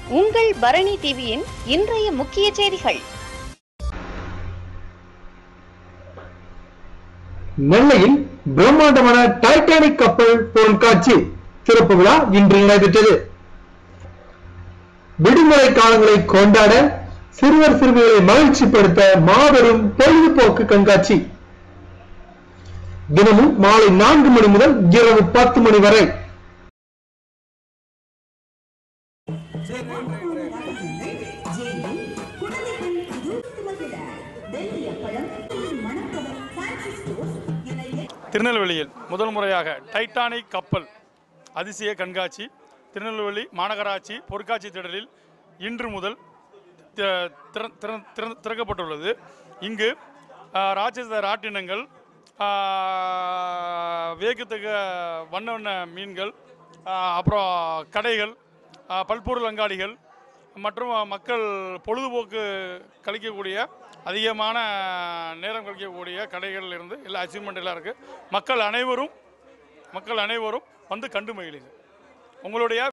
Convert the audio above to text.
உங்கள் பரணி டிவியின் இன்றைய முக்கிய செய்திகள் நெல்லையில் பிரம்மாண்டமான டைட்டானிக் கப்பல் பொருட்காட்சி திறப்பு விழா இன்று நடைபெற்றது விடுமுறை காலங்களை கொண்டாட சிறுவர் சிறுமிகளை மகிழ்ச்சிப்படுத்த மாபெரும் பொழுதுபோக்கு கண்காட்சி தினமும் மாலை நான்கு மணி முதல் இரவு பத்து மணி வரை திருநெல்வேலியில் முதல் முறையாக டைட்டானிக் கப்பல் அதிசய கண்காட்சி திருநெல்வேலி மாநகராட்சி பொருட்காட்சி திடலில் இன்று முதல் தி- திற- திற- திற- திறக்கப்பட்டுள்ளது இங்கு ஆ, ராட்சச ராட்டினங்கள் ஆ, வியக்கத்தக்க வண்ண வண்ண மீன்கள் ஆ, அப்புறம் கடைகள் ஆ, பல்பொருள் அங்காடிகள் மற்றும் மக்கள் பொழுதுபோக்கு கழிக்கக்கூடிய அதிகமான நேரம் கழிக்கக்கூடிய கடைகள் இருந்து எல்லா அச்சீவ்மெண்ட் எல்லாம் இருக்குது மக்கள் அனைவரும் மக்கள் அனைவரும் வந்து கண்டு மகிழுங்க உங்களுடைய